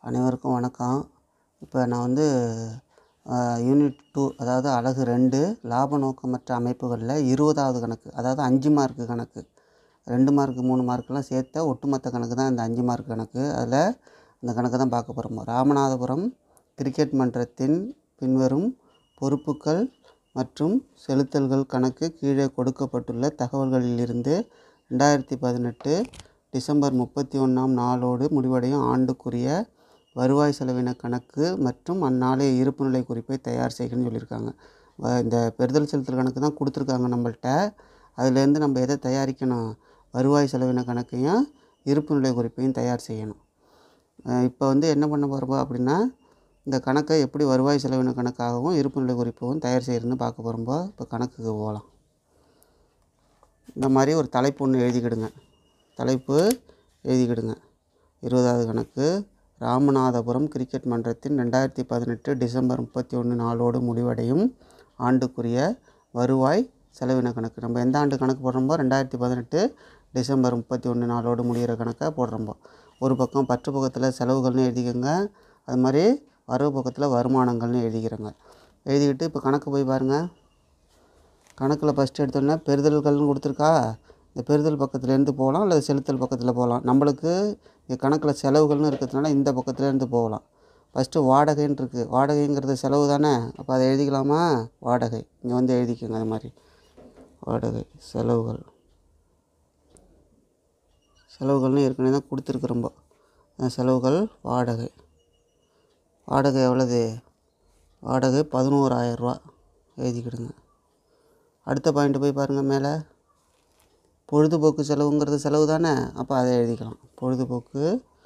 அனைவருக்கும் வணக்கம் இப்போ நான் வந்து யூனிட் டூ அதாவது அலகு ரெண்டு லாப நோக்கமற்ற அமைப்புகளில் இருபதாவது கணக்கு அதாவது அஞ்சு மார்க்கு கணக்கு ரெண்டு மார்க்கு மூணு மார்க்கெலாம் சேர்த்தா ஒட்டுமொத்த கணக்கு தான் இந்த அஞ்சு மார்க் கணக்கு அதில் இந்த கணக்கு தான் பார்க்க போகிறோம் ராமநாதபுரம் கிரிக்கெட் மன்றத்தின் பின்வரும் பொறுப்புகள் மற்றும் செலுத்தல்கள் கணக்கு கீழே கொடுக்கப்பட்டுள்ள தகவல்களிலிருந்து ரெண்டாயிரத்தி பதினெட்டு டிசம்பர் முப்பத்தி ஒன்றாம் நாளோடு முடிவடையும் ஆண்டுக்குரிய வருவாய் செலவின கணக்கு மற்றும் அந்நாளைய இருப்புநிலை குறிப்பை தயார் செய்கன்னு சொல்லியிருக்காங்க வ- இந்த பெறுதல் செலுத்தல் கணக்கு தான் கொடுத்துருக்காங்க நம்மள்ட்ட அதுலேருந்து நம்ம எதை தயாரிக்கணும் வருவாய் செலவின கணக்கையும் இருப்புநிலை குறிப்பையும் தயார் செய்யணும் இப்போ வந்து என்ன பண்ண போகிறோம் அப்படின்னா இந்த கணக்கை எப்படி வருவாய் செலவின கணக்காகவும் இருப்புநிலை குறிப்பாகவும் தயார் செய்யறதுன்னு பார்க்க போகிறோம்போ இப்போ கணக்குக்கு போகலாம் இந்த மாதிரி ஒரு தலைப்பு ஒன்று எழுதிக்கிடுங்க தலைப்பு எழுதிக்கிடுங்க இருபதாவது கணக்கு ராமநாதபுரம் கிரிக்கெட் மன்றத்தின் ரெண்டாயிரத்தி பதினெட்டு டிசம்பர் முப்பத்தி ஒன்று நாளோடு முடிவடையும் ஆண்டுக்குரிய வருவாய் செலவின கணக்கு நம்ம எந்த ஆண்டு கணக்கு போடுறோம்போ ரெண்டாயிரத்தி பதினெட்டு டிசம்பர் முப்பத்தி ஒன்று நாளோடு முடிகிற கணக்கை போடுறோம்போ ஒரு பக்கம் பற்று பக்கத்தில் செலவுகள்னு எழுதிக்கோங்க அது மாதிரி வரவு பக்கத்தில் வருமானங்கள்னு எழுதிக்கிறோங்க எழுதிக்கிட்டு இப்போ கணக்கு போய் பாருங்கள் கணக்கில் ஃபஸ்ட்டு எடுத்தோன்னே பெறுதல்கள்னு கொடுத்துருக்கா இந்த பெறுதல் பக்கத்துலேருந்து போகலாம் அல்லது செலுத்தல் பக்கத்தில் போகலாம் நம்மளுக்கு இங்கே கணக்கில் செலவுகள்னு இருக்கிறதுனால இந்த பக்கத்துலேருந்து போகலாம் ஃபஸ்ட்டு வாடகைன்னு இருக்குது வாடகைங்கிறது செலவு தானே அப்போ அதை எழுதிக்கலாமா வாடகை இங்கே வந்து எழுதிக்கோங்க அது மாதிரி வாடகை செலவுகள் செலவுகள்னு ஏற்கனவே தான் கொடுத்துருக்குறோம்போ அஹ் செலவுகள் வாடகை வாடகை எவ்வளவு வாடகை பதினோராயிரரூவா எழுதிக்கிடுங்க அடுத்த பாயிண்ட் போய் பாருங்கள் மேலே பொழுதுபோக்கு செலவுங்கிறது செலவு தானே அப்போ அதை எழுதிக்கலாம் பொழுதுபோக்கு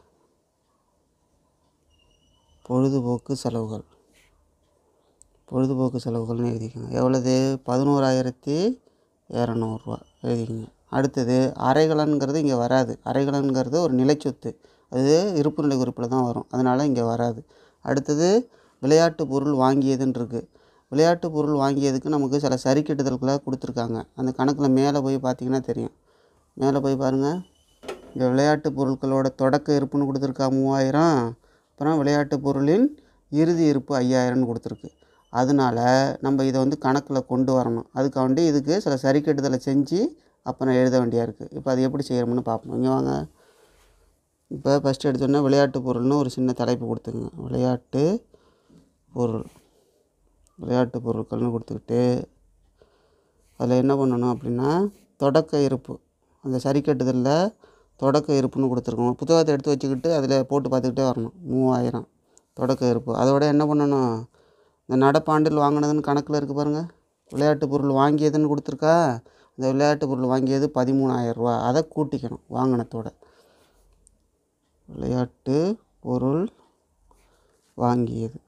பொழுதுபோக்கு செலவுகள் பொழுதுபோக்கு செலவுகள்னு எழுதிக்கோங்க எவ்வளவு பதினோராயிரத்தி இரநூறுவா எழுதிக்கோங்க அடுத்தது அரைகலன்கிறது இங்கே வராது அரைகலன்கிறது ஒரு நிலைச்சொத்து அது இருப்புநிலை குறிப்பில் தான் வரும் அதனால் இங்கே வராது அடுத்தது விளையாட்டு பொருள் வாங்கியதுன்னு இருக்குது விளையாட்டு பொருள் வாங்கியதுக்கு நமக்கு சில சரிக்கட்டுதல்களை கொடுத்துருக்காங்க அந்த கணக்கில் மேலே போய் பார்த்தீங்கன்னா தெரியும் மேலே போய் பாருங்கள் இங்கே விளையாட்டு பொருட்களோட தொடக்க இருப்புன்னு கொடுத்துருக்கா மூவாயிரம் அப்புறம் விளையாட்டு பொருளின் இறுதி இருப்பு ஐயாயிரம்னு கொடுத்துருக்கு அதனால நம்ம இதை வந்து கணக்கில் கொண்டு வரணும் அதுக்காண்டி இதுக்கு சில சரிக்கட்டுதலை செஞ்சு அப்புறம் எழுத வேண்டியா இருக்குது இப்போ அது எப்படி செய்கிறோம்னு பார்ப்போம் இங்கே வாங்க இப்போ ஃபஸ்ட்டு எடுத்தோன்னே விளையாட்டு பொருள்னு ஒரு சின்ன தலைப்பு கொடுத்துங்க விளையாட்டு பொருள் விளையாட்டு பொருட்கள்னு கொடுத்துக்கிட்டு அதில் என்ன பண்ணணும் அப்படின்னா தொடக்க இருப்பு அந்த சரிக்கட்டுதலில் தொடக்க இருப்புன்னு கொடுத்துருக்கோம் புத்தகத்தை எடுத்து வச்சுக்கிட்டு அதில் போட்டு பார்த்துக்கிட்டே வரணும் மூவாயிரம் தொடக்க இருப்பு அதோட என்ன பண்ணணும் இந்த நடப்பாண்டில் வாங்கினதுன்னு கணக்கில் இருக்குது பாருங்கள் விளையாட்டு பொருள் வாங்கியதுன்னு கொடுத்துருக்கா அந்த விளையாட்டு பொருள் வாங்கியது பதிமூணாயிரம் ரூபா அதை கூட்டிக்கணும் வாங்கினத்தோட விளையாட்டு பொருள் வாங்கியது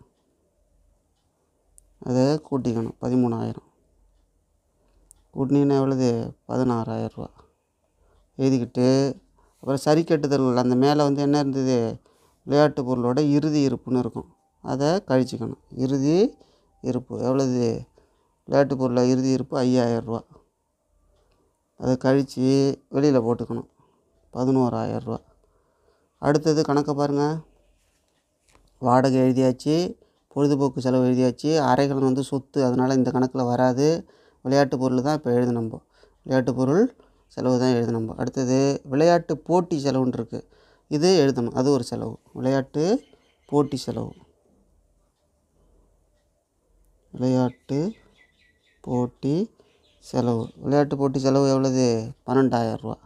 அதை கூட்டிக்கணும் பதிமூணாயிரம் கூட்டினீங்கன்னா எவ்வளவு பதினாறாயிரம் ரூபா எழுதிக்கிட்டு அப்புறம் சரி கட்டுதல்கள் அந்த மேலே வந்து என்ன இருந்தது விளையாட்டு பொருளோட இறுதி இருப்புன்னு இருக்கும் அதை கழிச்சுக்கணும் இறுதி இருப்பு எவ்வளவு விளையாட்டு பொருளில் இறுதி இருப்பு ஐயாயிரம் ரூபா அதை கழித்து வெளியில் போட்டுக்கணும் பதினோராயிரம் ரூபா அடுத்தது கணக்கை பாருங்கள் வாடகை எழுதியாச்சு பொழுதுபோக்கு செலவு எழுதியாச்சு அறைகள் வந்து சொத்து அதனால் இந்த கணக்கில் வராது விளையாட்டு பொருள் தான் இப்போ எழுதணும் நம்ம விளையாட்டு பொருள் செலவு தான் எழுதணும் நம்ம அடுத்தது விளையாட்டு போட்டி செலவுன்னு இருக்குது இது எழுதணும் அது ஒரு செலவு விளையாட்டு போட்டி செலவு விளையாட்டு போட்டி செலவு விளையாட்டு போட்டி செலவு எவ்வளவு பன்னெண்டாயிரம் ரூபா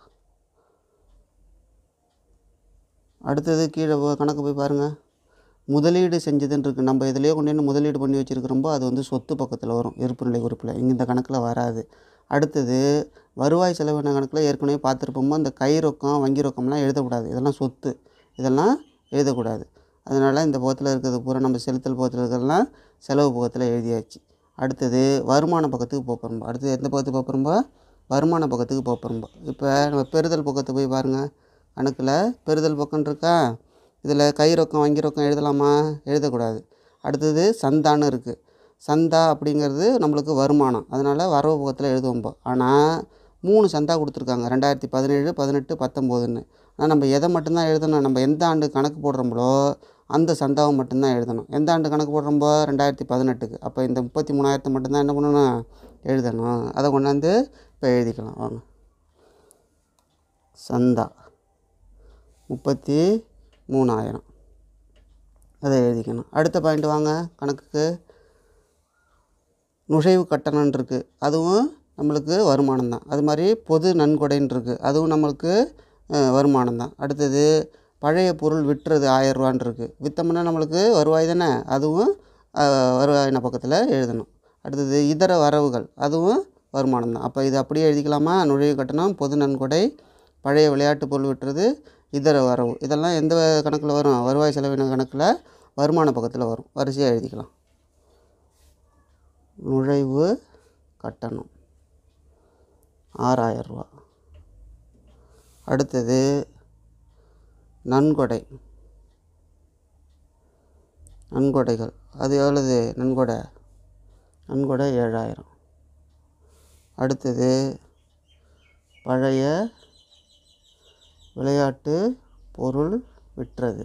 அடுத்தது கீழே போ- கணக்கு போய் பாருங்கள் முதலீடு செஞ்சதுன்னு இருக்குது நம்ம இதிலேயே கொண்டு வந்து முதலீடு பண்ணி வச்சுருக்கிறோம்போ அது வந்து சொத்து பக்கத்தில் வரும் இருப்புநிலை குறிப்பில் இங்கே இந்த கணக்கில் வராது அடுத்தது வருவாய் செலவின கணக்கில் ஏற்கனவே பார்த்துருப்போமோ இந்த கை ரொக்கம் வங்கி ரொக்கம்லாம் எழுதக்கூடாது இதெல்லாம் சொத்து இதெல்லாம் எழுதக்கூடாது அதனால் இந்த பக்கத்தில் இருக்கிறது பூரா நம்ம செலுத்தல் பக்கத்தில் இருக்கிறதெல்லாம் செலவு பக்கத்தில் எழுதியாச்சு அடுத்தது வருமான பக்கத்துக்கு போக போகிறோம்போ அடுத்தது எந்த பக்கத்துக்கு போக போகிறோம்போ வருமான பக்கத்துக்கு போக போகிறோம்போ இப்போ நம்ம பெறுதல் பக்கத்தை போய் பாருங்கள் கணக்கில் பெறுதல் பக்கம் இருக்கா இதில் கை ரொக்கம் வங்கி ரொக்கம் எழுதலாமா எழுதக்கூடாது அடுத்தது சந்தான்னு இருக்குது சந்தா அப்படிங்கிறது நம்மளுக்கு வருமானம் அதனால் வரவு பக்கத்தில் எழுதுவோம்போ ஆனால் மூணு சந்தா கொடுத்துருக்காங்க ரெண்டாயிரத்தி பதினேழு பதினெட்டு பத்தொம்போதுன்னு ஆனால் நம்ம எதை மட்டும்தான் எழுதணும் நம்ம எந்த ஆண்டு கணக்கு போடுறோம்களோ அந்த சந்தாவை மட்டும்தான் எழுதணும் எந்த ஆண்டு கணக்கு போடுறோம்போ ரெண்டாயிரத்தி பதினெட்டுக்கு அப்போ இந்த முப்பத்தி மூணாயிரத்தை மட்டும்தான் என்ன பண்ணணும் எழுதணும் அதை கொண்டாந்து இப்போ எழுதிக்கலாம் வாங்க சந்தா முப்பத்தி மூணாயிரம் அதை எழுதிக்கணும் அடுத்த பாயிண்ட் வாங்க கணக்குக்கு நுழைவு கட்டணம்னு இருக்குது அதுவும் நம்மளுக்கு வருமானம் தான் அது மாதிரி பொது நன்கொடைன்னு இருக்குது அதுவும் நம்மளுக்கு வருமானம் தான் அடுத்தது பழைய பொருள் விட்டுறது ஆயரூவான் இருக்குது விற்றோம்னா நம்மளுக்கு வருவாய் தானே அதுவும் அஹ், வருவாயின பக்கத்தில் எழுதணும் அடுத்தது இதர வரவுகள் அதுவும் வருமானம் தான் அப்போ இது அப்படியே எழுதிக்கலாமா நுழைவு கட்டணம் பொது நன்கொடை பழைய விளையாட்டு பொருள் விட்டுறது இதர வரவு இதெல்லாம் எந்த கணக்கில் வரும் வருவாய் செலவின கணக்கில் வருமான பக்கத்தில் வரும் வரிசையாக எழுதிக்கலாம் நுழைவு கட்டணம் ஆறாயிரம் ரூபா அடுத்தது நன்கொடை நன்கொடைகள் அது எவ்வளவு நன்கொடை நன்கொடை ஏழாயிரம் அடுத்தது பழைய விளையாட்டு பொருள் விற்றது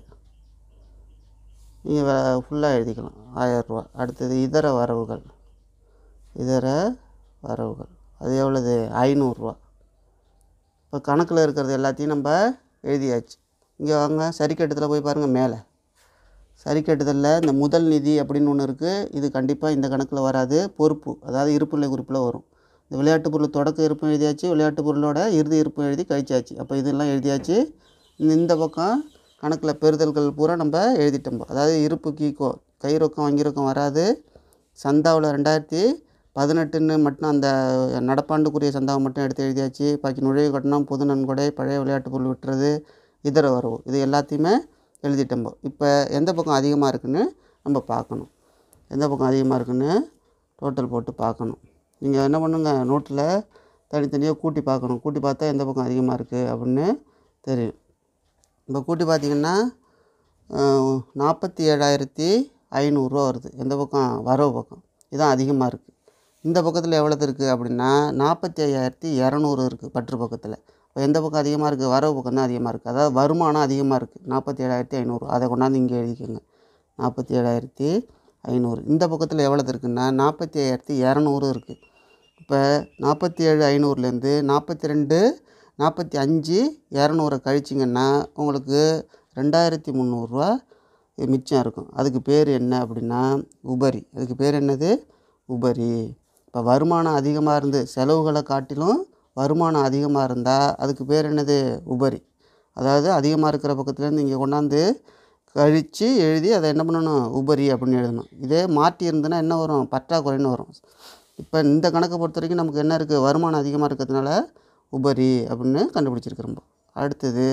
நீங்கள் ஃபுல்லாக எழுதிக்கலாம் ஆயரூவா அடுத்தது இதர வரவுகள் இதர வரவுகள் அது எவ்வளவு ஐநூறுரூவா இப்போ கணக்கில் இருக்கிறது எல்லாத்தையும் நம்ம எழுதியாச்சு இங்கே வாங்க சரிக்கட்டுதல் போய் பாருங்கள் மேலே சரிக்கட்டுதலில் இந்த முதல் நிதி அப்படின்னு ஒன்று இருக்குது இது கண்டிப்பாக இந்த கணக்கில் வராது பொறுப்பு அதாவது இருப்புநிலை குறிப்பில் வரும் இந்த விளையாட்டு பொருள் தொடக்க இருப்பும் எழுதியாச்சு விளையாட்டு பொருளோட இறுதி இருப்பும் எழுதி கழிச்சாச்சு அப்போ இதெல்லாம் எழுதியாச்சு இந்த இந்த பக்கம் கணக்கில் பெறுதல்கள் பூரா நம்ம எழுதிட்டோம் அதாவது இருப்பு கீக்கோ கை ரொக்கம் வங்கி ரொக்கம் வராது சந்தாவில் ரெண்டாயிரத்தி பதினெட்டுன்னு மட்டும் அந்த நடப்பாண்டுக்குரிய சந்தாவை மட்டும் எடுத்து எழுதியாச்சு பாக்கி நுழைவு கட்டணம் பொது நன்கொடை பழைய விளையாட்டு பொருள் விட்டுறது இதர வரவு இது எல்லாத்தையுமே எழுதிட்டோம்போ இப்போ எந்த பக்கம் அதிகமாக இருக்குன்னு நம்ம பார்க்கணும் எந்த பக்கம் அதிகமாக இருக்குன்னு டோட்டல் போட்டு பார்க்கணும் நீங்கள் என்ன பண்ணுங்க நோட்டில் தனித்தனியாக கூட்டி பார்க்கணும் கூட்டி பார்த்தா எந்த பக்கம் அதிகமாக இருக்குது அப்படின்னு தெரியும் இப்போ கூட்டி பார்த்தீங்கன்னா நாற்பத்தி ஏழாயிரத்தி ஐநூறுரூவா வருது எந்த பக்கம் வரவு பக்கம் இதுதான் அதிகமாக இருக்குது இந்த பக்கத்தில் எவ்வளோது இருக்குது அப்படின்னா நாற்பத்தி ஐயாயிரத்தி இரநூறு இருக்குது பற்று பக்கத்தில் இப்போ எந்த பக்கம் அதிகமாக இருக்குது வரவு பக்கம் தான் அதிகமாக இருக்குது அதாவது வருமானம் அதிகமாக இருக்குது நாற்பத்தி ஏழாயிரத்தி ஐநூறு அதை கொண்டாந்து இங்கே எழுதிக்கோங்க நாற்பத்தி ஏழாயிரத்தி ஐநூறு இந்த பக்கத்தில் எவ்வளோது இருக்குன்னா நாற்பத்தி ஐயாயிரத்தி இரநூறு இருக்குது இப்போ நாற்பத்தி ஏழு ஐநூறுலேருந்து நாற்பத்தி ரெண்டு நாற்பத்தி அஞ்சு இரநூறை கழிச்சிங்கன்னா உங்களுக்கு ரெண்டாயிரத்தி முந்நூறுரூவா மிச்சம் இருக்கும் அதுக்கு பேர் என்ன அப்படின்னா உபரி அதுக்கு பேர் என்னது உபரி இப்போ வருமானம் அதிகமாக இருந்து செலவுகளை காட்டிலும் வருமானம் அதிகமாக இருந்தால் அதுக்கு பேர் என்னது உபரி அதாவது அதிகமாக இருக்கிற பக்கத்துலேருந்து இங்கே கொண்டாந்து கழித்து எழுதி அதை என்ன பண்ணணும் உபரி அப்படின்னு எழுதணும் இதே மாற்றி இருந்ததுன்னா என்ன வரும் பற்றாக்குறைன்னு வரும் இப்போ இந்த கணக்கை பொறுத்த வரைக்கும் நமக்கு என்ன இருக்குது வருமானம் அதிகமாக இருக்கிறதுனால உபரி அப்படின்னு கண்டுபிடிச்சிருக்கிறோம் அடுத்தது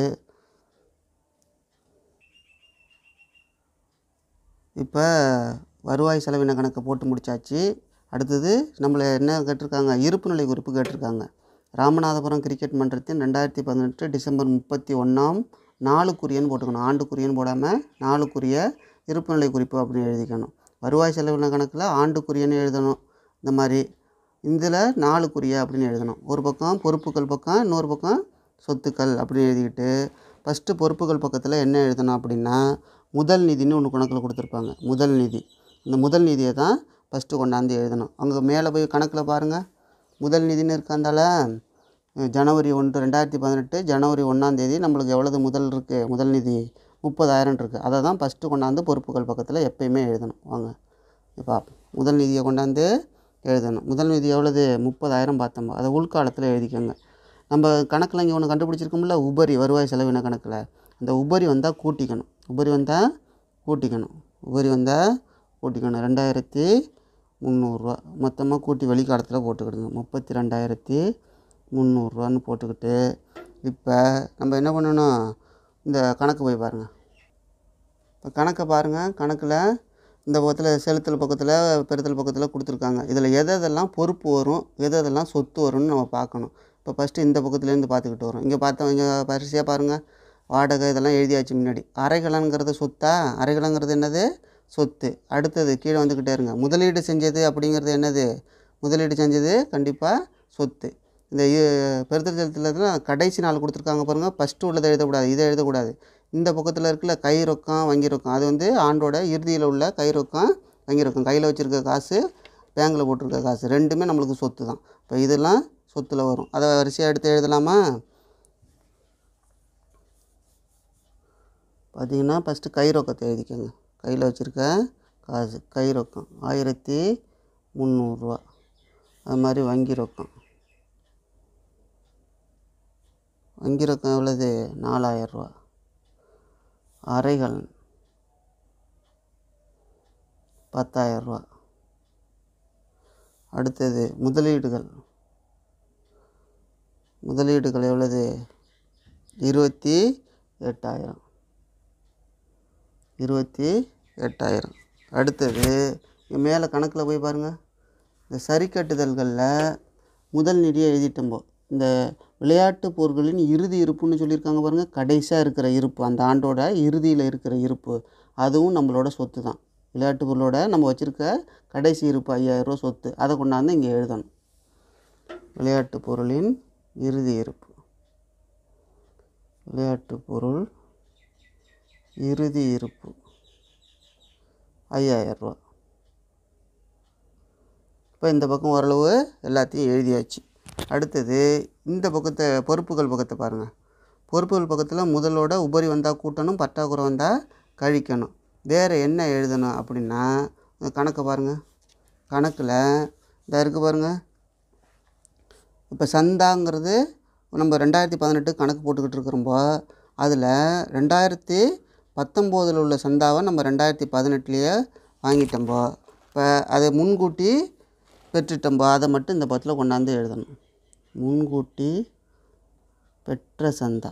இப்போ வருவாய் செலவின கணக்கை போட்டு முடிச்சாச்சு அடுத்தது நம்மளை என்ன கேட்டிருக்காங்க இருப்புநிலை குறிப்பு கேட்டிருக்காங்க ராமநாதபுரம் கிரிக்கெட் மன்றத்தின் ரெண்டாயிரத்தி பதினெட்டு டிசம்பர் முப்பத்தி ஒன்றாம் நாலுக்குரியன்னு போட்டுக்கணும் ஆண்டுக்குரியன்னு போடாமல் நாலுக்குரிய இருப்புநிலை குறிப்பு அப்படின்னு எழுதிக்கணும் வருவாய் செலவின கணக்கில் ஆண்டுக்குரியன்னு எழுதணும் இந்த மாதிரி இதில் நாலுக்குரிய அப்படின்னு எழுதணும் ஒரு பக்கம் பொறுப்புகள் பக்கம் இன்னொரு பக்கம் சொத்துக்கள் அப்படின்னு எழுதிக்கிட்டு ஃபஸ்ட்டு பொறுப்புகள் பக்கத்தில் என்ன எழுதணும் அப்படின்னா முதல் நிதின்னு ஒன்று கணக்கில் கொடுத்துருப்பாங்க முதல் நிதி இந்த முதல் நிதியை தான் ஃபஸ்ட்டு கொண்டாந்து எழுதணும் அங்கே மேலே போய் கணக்கில் பாருங்கள் முதல் நிதின்னு இருக்காந்தால ஜனவரி ஒன்று ரெண்டாயிரத்தி பதினெட்டு ஜனவரி ஒன்றாந்தேதி நம்மளுக்கு எவ்வளவு முதல் இருக்குது முதல் நிதி முப்பதாயிரம் இருக்குது அதை தான் ஃபஸ்ட்டு கொண்டாந்து பொறுப்புகள் பக்கத்தில் எப்பயுமே எழுதணும் வாங்க இப்போ முதல் நிதியை கொண்டாந்து எழுதணும் முதல் நிதி எவ்வளவு முப்பதாயிரம் பார்த்தோம் அதை உள்காலத்தில் எழுதிக்கோங்க நம்ம கணக்கில் இங்கே ஒன்று கண்டுபிடிச்சிருக்கோம்ல உபரி வருவாய் செலவின கணக்கில் அந்த உபரி வந்தால் கூட்டிக்கணும் உபரி வந்தால் கூட்டிக்கணும் உபரி வந்தால் கூட்டிக்கணும் ரெண்டாயிரத்தி முந்நூறுரூவா மொத்தமாக கூட்டி வெளிக்காலத்தில் போட்டுக்கிடுங்க முப்பத்தி ரெண்டாயிரத்தி முந்நூறுரூவான்னு போட்டுக்கிட்டு இப்போ நம்ம என்ன பண்ணணும் இந்த கணக்கு போய் பாருங்கள் இப்போ கணக்கை பாருங்கள் கணக்கில் இந்த பக்கத்தில் செலுத்தல் பக்கத்தில் பெறுதல் பக்கத்தில் கொடுத்துருக்காங்க இதில் எது எதெல்லாம் பொறுப்பு வரும் எது எதெல்லாம் சொத்து வரும்னு நம்ம பார்க்கணும் இப்போ ஃபஸ்ட்டு இந்த பக்கத்துலேருந்து பார்த்துக்கிட்டு வரோம் இங்கே பார்த்தோம் இங்கே வரிசையாக பாருங்கள் வாடகை இதெல்லாம் எழுதியாச்சு முன்னாடி அரைக்கலங்கிறது சொத்தா அரைக்கலங்கிறது என்னது சொத்து அடுத்தது கீழே வந்துக்கிட்டே இருங்க முதலீடு செஞ்சது அப்படிங்கிறது என்னது முதலீடு செஞ்சது கண்டிப்பாக சொத்து இந்த இ- பெறுதல் செலுத்தலாம் கடைசி நாள் கொடுத்துருக்காங்க பாருங்கள் ஃபஸ்ட்டு உள்ளதை எழுதக்கூடாது இதை எழுதக்கூடாது இந்த பக்கத்தில் இருக்குல்ல கை ரொக்கம் வங்கி ரொக்கம் அது வந்து ஆண்டோட இறுதியில் உள்ள கை ரொக்கம் வங்கி ரொக்கம் கையில் வச்சுருக்க காசு பேங்கில் போட்டிருக்க காசு ரெண்டுமே நம்மளுக்கு சொத்து தான் இப்போ இதெல்லாம் சொத்தில் வரும் அதை வரிசையாக எடுத்து எழுதலாமா பார்த்தீங்கன்னா ஃபஸ்ட்டு கை ரொக்கத்தை எழுதிக்கோங்க கையில் வச்சுருக்க காசு கை ரொக்கம் ஆயிரத்தி முந்நூறுரூவா அது மாதிரி வங்கி ரொக்கம் வங்கி ரொக்கம் எவ்வளோது நாலாயிரரூவா அறைகள் பத்தாயிரரூவா அடுத்தது முதலீடுகள் முதலீடுகள் எவ்வளவு இருபத்தி எட்டாயிரம் இருபத்தி எட்டாயிரம் அடுத்தது இங்க மேலே கணக்கில் போய் பாருங்கள் இந்த சரி கட்டுதல்களில் முதல் நிதியை எழுதிட்டோம்போ இந்த விளையாட்டு பொருட்களின் இறுதி இருப்புன்னு சொல்லியிருக்காங்க பாருங்கள் கடைசியாக இருக்கிற இருப்பு அந்த ஆண்டோட இறுதியில் இருக்கிற இருப்பு அதுவும் நம்மளோட சொத்து தான் விளையாட்டு பொருளோட நம்ம வச்சுருக்க கடைசி இருப்பு ஐயாயிரரூவா சொத்து அதை கொண்டாந்து இங்கே எழுதணும் விளையாட்டு பொருளின் இறுதி இருப்பு விளையாட்டு பொருள் இறுதி இருப்பு ஐயாயிரரூவா இப்போ இந்த பக்கம் ஓரளவு எல்லாத்தையும் எழுதியாச்சு அடுத்தது இந்த பக்கத்தை பொறுப்புகள் பக்கத்தை பாருங்கள் பொறுப்புகள் பக்கத்தில் முதலோட உபரி வந்தால் கூட்டணும் பற்றாக்குறை வந்தால் கழிக்கணும் வேறு என்ன எழுதணும் அப்படின்னா இந்த கணக்கை பாருங்கள் கணக்கில் இந்த இருக்குது பாருங்கள் இப்போ சந்தாங்கிறது நம்ம ரெண்டாயிரத்தி பதினெட்டு கணக்கு போட்டுக்கிட்டு இருக்கிறோம்போ அதில் ரெண்டாயிரத்தி பத்தொம்போதில் உள்ள சந்தாவை நம்ம ரெண்டாயிரத்தி பதினெட்டுலேயே வாங்கிட்டோம்போ இப்போ அதை முன்கூட்டி பெற்றுட்டோம்போ அதை மட்டும் இந்த பத்தில் கொண்டாந்து எழுதணும் முன்கூட்டி பெற்ற சந்தா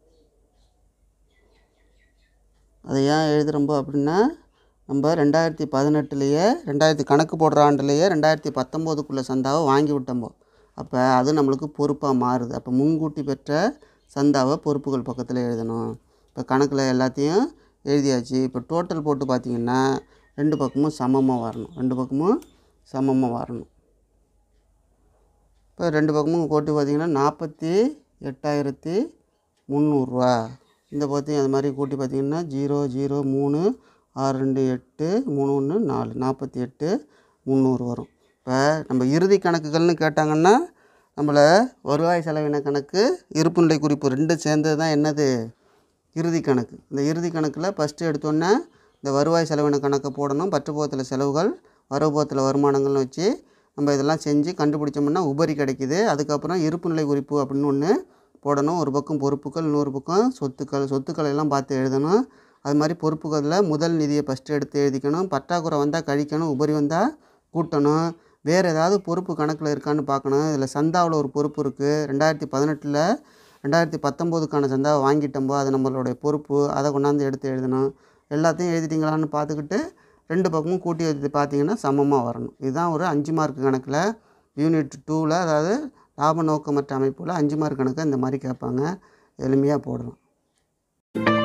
அதை ஏன் எழுதுகிறோம்போ அப்படின்னா நம்ம ரெண்டாயிரத்தி பதினெட்டுலேயே ரெண்டாயிரத்தி கணக்கு போடுற ஆண்டுலேயே ரெண்டாயிரத்தி பத்தொம்போதுக்குள்ளே சந்தாவை வாங்கி விட்டோம்போ அப்போ அது நம்மளுக்கு பொறுப்பாக மாறுது அப்போ முன்கூட்டி பெற்ற சந்தாவை பொறுப்புகள் பக்கத்தில் எழுதணும் இப்போ கணக்கில் எல்லாத்தையும் எழுதியாச்சு இப்போ டோட்டல் போட்டு பார்த்தீங்கன்னா ரெண்டு பக்கமும் சமமாக வரணும் ரெண்டு பக்கமும் சமமாக வரணும் இப்போ ரெண்டு பக்கமும் போட்டு பார்த்தீங்கன்னா நாற்பத்தி எட்டாயிரத்தி முந்நூறுரூவா இந்த பக்கத்தையும் அது மாதிரி கூட்டி பார்த்தீங்கன்னா ஜீரோ ஜீரோ மூணு ஆறு ரெண்டு எட்டு மூணு ஒன்று நாலு நாற்பத்தி எட்டு முந்நூறு வரும் இப்போ நம்ம இறுதி கணக்குகள்னு கேட்டாங்கன்னா நம்மளை வருவாய் செலவின கணக்கு இருப்புநிலை குறிப்பு ரெண்டும் சேர்ந்தது தான் என்னது இறுதி கணக்கு இந்த இறுதி கணக்கில் ஃபஸ்ட்டு எடுத்தோன்னே இந்த வருவாய் செலவின கணக்கை போடணும் பற்றுப்போகத்தில் செலவுகள் வரவுபோகத்தில் வருமானங்கள்னு வச்சு நம்ம இதெல்லாம் செஞ்சு கண்டுபிடிச்சோம்னா உபரி கிடைக்குது அதுக்கப்புறம் இருப்புநிலை குறிப்பு அப்படின்னு ஒன்று போடணும் ஒரு பக்கம் பொறுப்புகள் இன்னொரு பக்கம் சொத்துக்கள் சொத்துக்களை எல்லாம் பார்த்து எழுதணும் அது மாதிரி பொறுப்புகளில் முதல் நிதியை ஃபஸ்ட்டு எடுத்து எழுதிக்கணும் பற்றாக்குறை வந்தால் கழிக்கணும் உபரி வந்தால் கூட்டணும் வேறு ஏதாவது பொறுப்பு கணக்கில் இருக்கான்னு பார்க்கணும் இதில் சந்தாவில் ஒரு பொறுப்பு இருக்குது ரெண்டாயிரத்தி பதினெட்டில் ரெண்டாயிரத்தி பத்தொம்போதுக்கான சந்தாவை வாங்கிட்டோம்போ அது நம்மளுடைய பொறுப்பு அதை கொண்டாந்து எடுத்து எழுதணும் எல்லாத்தையும் எழுதிட்டீங்களான்னு பார்த்துக்கிட்டு ரெண்டு பக்கமும் கூட்டி வச்சு பார்த்தீங்கன்னா சமமாக வரணும் இதுதான் ஒரு அஞ்சு மார்க் கணக்கில் யூனிட் டூவில் அதாவது லாப நோக்கமற்ற அமைப்பில் அஞ்சு மார்க் கணக்கை இந்த மாதிரி கேட்பாங்க எளிமையாக போடலாம்